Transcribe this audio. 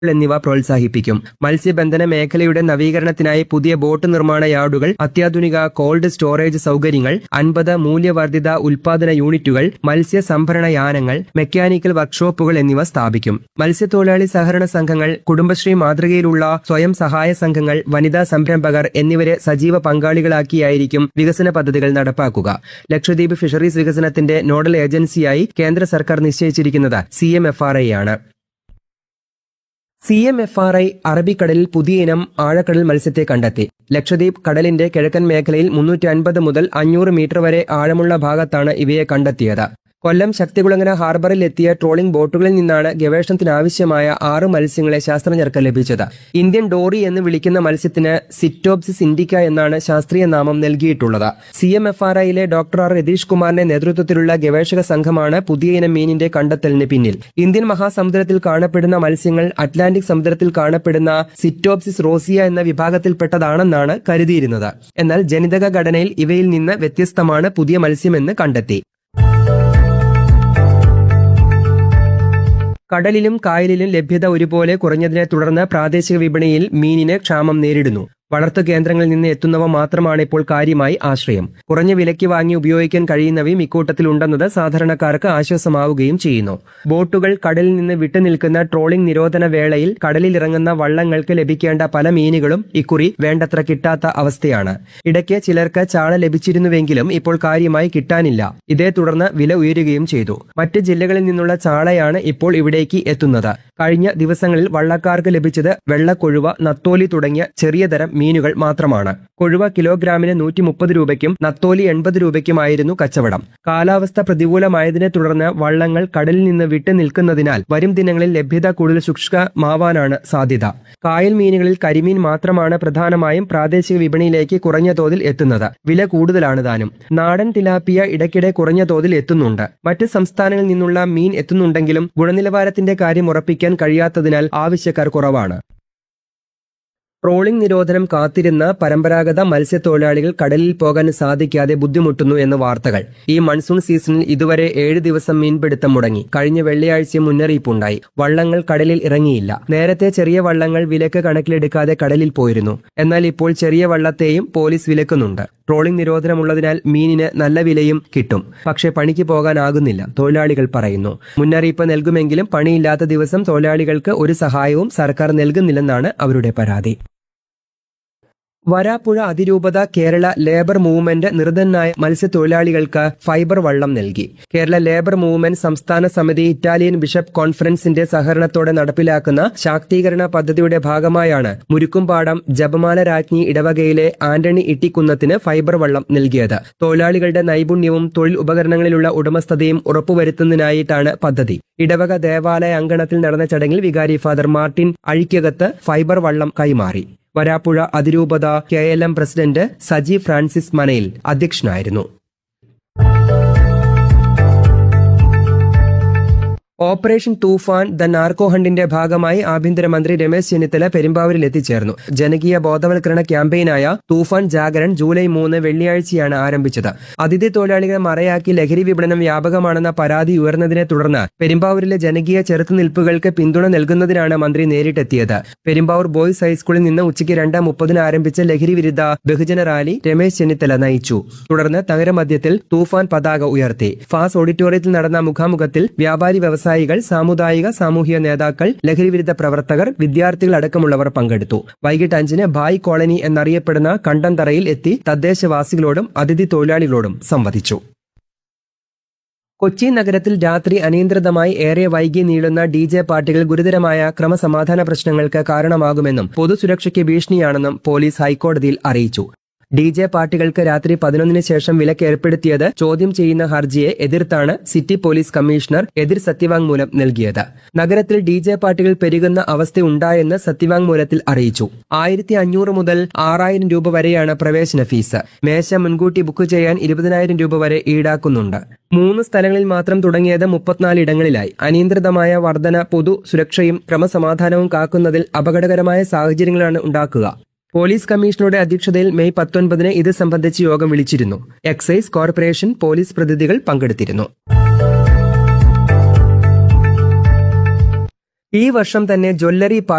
എന്നിവ പ്രോത്സാഹിപ്പിക്കും മത്സ്യബന്ധന മേഖലയുടെ നവീകരണത്തിനായി പുതിയ ബോട്ട് നിർമ്മാണ യാർഡുകൾ അത്യാധുനിക കോൾഡ് സ്റ്റോറേജ് സൗകര്യങ്ങൾ അൻപത് മൂല്യവർദ്ധിത ഉൽപാദന യൂണിറ്റുകൾ മത്സ്യ സംഭരണ യാനങ്ങൾ മെക്കാനിക്കൽ വർക്ക്ഷോപ്പുകൾ എന്നിവ സ്ഥാപിക്കും മത്സ്യത്തൊഴിലാളി സഹകരണ സംഘങ്ങൾ കുടുംബശ്രീ മാതൃകയിലുള്ള സ്വയം സഹായ സംഘങ്ങൾ വനിതാ സംരംഭകർ എന്നിവരെ സജീവ പങ്കാളികളാക്കിയായിരിക്കും വികസന പദ്ധതികൾ നടപ്പാക്കുക ലക്ഷദ്വീപ് ഫിഷറീസ് വികസനത്തിന്റെ നോഡൽ ഏജൻസിയായി കേന്ദ്ര സർക്കാർ നിശ്ചയിച്ചിരിക്കുന്നത് C M F R I ആണ് C M F R I അറബിക്കടലിൽ പുതിയ ഇനം ആഴക്കടൽ മത്സ്യത്തെ കണ്ടെത്തി ലക്ഷദ്വീപ് കടലിന്റെ കിഴക്കൻ മേഖലയിൽ മുന്നൂറ്റി അൻപത് മുതൽ അഞ്ഞൂറ് മീറ്റർ വരെ ആഴമുള്ള ഭാഗത്താണ് ഇവയെ കണ്ടെത്തിയത് കൊല്ലം ശക്തികുളങ്ങര ഹാർബറിൽ എത്തിയ ട്രോളിംഗ് ബോട്ടുകളിൽ നിന്നാണ് ഗവേഷണത്തിനാവശ്യമായ ആറ് മത്സ്യങ്ങളെ ശാസ്ത്രജ്ഞർക്ക് ലഭിച്ചത് ഇന്ത്യൻ ഡോറി എന്ന് വിളിക്കുന്ന മത്സ്യത്തിന് സിറ്റോപ്സിസ് ഇൻഡിക്ക എന്നാണ് ശാസ്ത്രീയ നാമം നൽകിയിട്ടുള്ളത് സി എം എഫ് ആർ ഐയിലെ ഡോക്ടർ ആർ രതീഷ് കുമാറിന്റെ നേതൃത്വത്തിലുള്ള ഗവേഷക സംഘമാണ് പുതിയ ഇനം മീനിന്റെ കണ്ടെത്തലിന് പിന്നിൽ ഇന്ത്യൻ മഹാസമുദ്രത്തിൽ കാണപ്പെടുന്ന മത്സ്യങ്ങൾ അറ്റ്ലാന്റിക് സമുദ്രത്തിൽ കാണപ്പെടുന്ന സിറ്റോപ്സിസ് റോസിയ എന്ന വിഭാഗത്തിൽപ്പെട്ടതാണെന്നാണ് കരുതിയിരുന്നത് എന്നാൽ ജനിതക ഘടനയിൽ ഇവയിൽ നിന്ന് വ്യത്യസ്തമാണ് പുതിയ മത്സ്യമെന്ന് കണ്ടെത്തി കടലിലും കായലിലും ലഭ്യത ഒരുപോലെ കുറഞ്ഞതിനെ തുടർന്ന് പ്രാദേശിക വിപണിയിൽ മീനിന് ക്ഷാമം നേരിടുന്നു വളർത്തു കേന്ദ്രങ്ങളിൽ നിന്ന് എത്തുന്നവ മാത്രമാണ് ഇപ്പോൾ കാര്യമായി ആശ്രയം കുറഞ്ഞ വിലയ്ക്ക് വാങ്ങി ഉപയോഗിക്കാൻ കഴിയുന്നവയും ഇക്കൂട്ടത്തിൽ ഉണ്ടെന്നത് സാധാരണക്കാർക്ക് ആശ്വാസമാവുകയും ചെയ്യുന്നു ബോട്ടുകൾ കടലിൽ നിന്ന് വിട്ടുനിൽക്കുന്ന ട്രോളിംഗ് നിരോധന വേളയിൽ കടലിൽ ഇറങ്ങുന്ന വള്ളങ്ങൾക്ക് ലഭിക്കേണ്ട പല മീനുകളും ഇക്കുറി വേണ്ടത്ര കിട്ടാത്ത അവസ്ഥയാണ് ഇടയ്ക്ക് ചിലർക്ക് ചാള ലഭിച്ചിരുന്നുവെങ്കിലും ഇപ്പോൾ കാര്യമായി കിട്ടാനില്ല ഇതേ തുടർന്ന് വില ഉയരുകയും ചെയ്തു മറ്റ് ജില്ലകളിൽ നിന്നുള്ള ചാളയാണ് ഇപ്പോൾ ഇവിടേക്ക് എത്തുന്നത് കഴിഞ്ഞ ദിവസങ്ങളിൽ വള്ളക്കാർക്ക് ലഭിച്ചത് വെള്ളക്കൊഴുവ നത്തോലി തുടങ്ങിയ ചെറിയ തരം മീനുകൾ മാത്രമാണ് കൊഴുവ കിലോഗ്രാമിന് നൂറ്റി മുപ്പത് രൂപയ്ക്കും നത്തോലി എൺപത് രൂപയ്ക്കുമായിരുന്നു കച്ചവടം കാലാവസ്ഥ പ്രതികൂലമായതിനെ തുടർന്ന് വള്ളങ്ങൾ കടലിൽ നിന്ന് വിട്ടു നിൽക്കുന്നതിനാൽ വരും ദിനങ്ങളിൽ ലഭ്യത കൂടുതൽ സൂക്ഷ്മമാവാനാണ് സാധ്യത കായൽ മീനുകളിൽ കരിമീൻ മാത്രമാണ് പ്രധാനമായും പ്രാദേശിക വിപണിയിലേക്ക് കുറഞ്ഞ തോതിൽ എത്തുന്നത് വില കൂടുതലാണ് താനും നാടൻ തിലാപ്പിയ ഇടയ്ക്കിടെ കുറഞ്ഞ തോതിൽ എത്തുന്നുണ്ട് മറ്റ് സംസ്ഥാനങ്ങളിൽ നിന്നുള്ള മീൻ എത്തുന്നുണ്ടെങ്കിലും ഗുണനിലവാരത്തിന്റെ കാര്യം ഉറപ്പിക്കാൻ കഴിയാത്തതിനാൽ ആവശ്യക്കാർ കുറവാണ് ട്രോളിംഗ് നിരോധനം കാത്തിരുന്ന പരമ്പരാഗത മത്സ്യത്തൊഴിലാളികൾ കടലിൽ പോകാൻ സാധിക്കാതെ ബുദ്ധിമുട്ടുന്നു എന്ന് വാർത്തകൾ ഈ മൺസൂൺ സീസണിൽ ഇതുവരെ ഏഴ് ദിവസം മീൻപിടുത്തം മുടങ്ങി കഴിഞ്ഞ വെള്ളിയാഴ്ച മുന്നറിയിപ്പുണ്ടായി വള്ളങ്ങൾ കടലിൽ ഇറങ്ങിയില്ല നേരത്തെ ചെറിയ വള്ളങ്ങൾ വിലക്ക് കണക്കിലെടുക്കാതെ കടലിൽ പോയിരുന്നു എന്നാൽ ഇപ്പോൾ ചെറിയ വള്ളത്തെയും പോലീസ് വിലക്കുന്നുണ്ട് ട്രോളിംഗ് നിരോധനമുള്ളതിനാൽ മീനിന് നല്ല വിലയും കിട്ടും പക്ഷേ പണിക്ക് പോകാനാകുന്നില്ല തൊഴിലാളികൾ പറയുന്നു മുന്നറിയിപ്പ് നൽകുമെങ്കിലും പണിയില്ലാത്ത ദിവസം തൊഴിലാളികൾക്ക് ഒരു സഹായവും സർക്കാർ നൽകുന്നില്ലെന്നാണ് അവരുടെ പരാതി വരാപ്പുഴ അതിരൂപത കേരള ലേബർ മൂവ്മെന്റ് നിർധനായ മത്സ്യത്തൊഴിലാളികൾക്ക് ഫൈബർ വള്ളം നൽകി കേരള ലേബർ മൂവ്മെന്റ് സംസ്ഥാന സമിതി ഇറ്റാലിയൻ ബിഷപ്പ് കോൺഫറൻസിന്റെ സഹകരണത്തോടെ നടപ്പിലാക്കുന്ന ശാക്തീകരണ പദ്ധതിയുടെ ഭാഗമായാണ് മുരുക്കുംപാടം ജപമാല രാജ്ഞി ഇടവകയിലെ ആന്റണി ഇട്ടിക്കുന്നത്തിന് ഫൈബർ വള്ളം നൽകിയത് തൊഴിലാളികളുടെ നൈപുണ്യവും തൊഴിൽ ഉപകരണങ്ങളിലുള്ള ഉടമസ്ഥതയും ഉറപ്പുവരുത്തുന്നതിനായിട്ടാണ് പദ്ധതി ഇടവക ദേവാലയ അങ്കണത്തിൽ നടന്ന ചടങ്ങിൽ വികാരി ഫാദർ മാർട്ടിൻ അഴിക്കകത്ത് ഫൈബർ വള്ളം കൈമാറി വരാപ്പുഴ അതിരൂപത K L M president Saji Francis Manayil അധ്യക്ഷനായിരുന്നു ഓപ്പറേഷൻ തൂഫാൻ ദ നാർക്കോ ഹണ്ടിന്റെ ഭാഗമായി ആഭ്യന്തരമന്ത്രി രമേശ് ചെന്നിത്തല പെരുമ്പാവൂരിൽ എത്തിച്ചേർന്നു ജനകീയ ബോധവൽക്കരണ ക്യാമ്പയിനായ തൂഫാൻ ജാഗരൺ ജൂലൈ മൂന്ന് വെള്ളിയാഴ്ചയാണ് ആരംഭിച്ചത് അതിഥി തൊഴിലാളികളെ മറയാക്കി ലഹരി വിപണനം വ്യാപകമാണെന്ന പരാതി ഉയർന്നതിനെ തുടർന്ന് പെരുമ്പാവൂരിലെ ജനകീയ ചെറുത്തുനിൽപ്പുകൾക്ക് പിന്തുണ നൽകുന്നതിനാണ് മന്ത്രി നേരിട്ടെത്തിയത് പെരുമ്പാവൂർ ബോയ്സ് ഹൈസ്കൂളിൽ നിന്ന് ഉച്ചയ്ക്ക് രണ്ട് മുപ്പതിന് ആരംഭിച്ച ലഹരി വിരുദ്ധ ബഹുജന റാലി രമേശ് ചെന്നിത്തല നയിച്ചു തുടർന്ന് നഗരമധ്യത്തിൽ തൂഫാൻ പതാക ഉയർത്തി ഫാസ് ഓഡിറ്റോറിയത്തിൽ നടന്ന മുഖാമുഖത്തിൽ വ്യാപാരി വ്യവസായികൾ സാമുദായിക സാമൂഹിക നേതാക്കൾ ലഹരിവിരുദ്ധ പ്രവർത്തകർ വിദ്യാർത്ഥികൾ അടക്കമുള്ളവർ പങ്കെടുത്തു വൈകിട്ട് അഞ്ചിന് ബായ് കോളനി എന്നറിയപ്പെടുന്ന കണ്ടന്തറയിൽ എത്തി തദ്ദേശവാസികളോടും അതിഥി തൊഴിലാളികളോടും സംവദിച്ചു കൊച്ചി നഗരത്തിൽ രാത്രി അനിയന്ത്രിതമായി ഏറെ വൈകി നീളുന്ന ഡി ജെ പാർട്ടികൾ ഗുരുതരമായ ക്രമസമാധാന പ്രശ്നങ്ങൾക്ക് കാരണമാകുമെന്നും പൊതുസുരക്ഷയ്ക്ക് ഭീഷണിയാണെന്നും പോലീസ് ഹൈക്കോടതിയിൽ അറിയിച്ചു ഡി ജെ പാർട്ടികൾക്ക് രാത്രി പതിനൊന്നിന് ശേഷം വിലക്ക് ഏർപ്പെടുത്തിയത് ചോദ്യം ചെയ്യുന്ന ഹർജിയെ എതിർത്താണ് സിറ്റി പോലീസ് കമ്മീഷണർ എതിർ സത്യവാങ്മൂലം നൽകിയത് നഗരത്തിൽ ഡി ജെ പാർട്ടികൾ പെരുകുന്ന അവസ്ഥയുണ്ടായെന്ന് സത്യവാങ്മൂലത്തിൽ അറിയിച്ചു ആയിരത്തി അഞ്ഞൂറ് മുതൽ ആറായിരം രൂപ വരെയാണ് പ്രവേശന ഫീസ് മേശ മുൻകൂട്ടി ബുക്ക് ചെയ്യാൻ ഇരുപതിനായിരം രൂപ വരെ ഈടാക്കുന്നുണ്ട് മൂന്ന് സ്ഥലങ്ങളിൽ മാത്രം തുടങ്ങിയത് മുപ്പത്തിനാല് ഇടങ്ങളിലായി അനിയന്ത്രിതമായ വർധന പൊതു സുരക്ഷയും ക്രമസമാധാനവും കാക്കുന്നതിൽ അപകടകരമായ സാഹചര്യങ്ങളാണ് ഉണ്ടാക്കുക പോലീസ് കമ്മീഷണറുടെ അധ്യക്ഷതയിൽ മെയ് പത്തൊൻപതിന് ഇത് സംബന്ധിച്ച് യോഗം വിളിച്ചിരുന്നു എക്സൈസ് കോർപ്പറേഷൻ പോലീസ് പ്രതിനിധികൾ പങ്കെടുത്തിരുന്നു ഈ വർഷം തന്നെ ജ്വല്ലറി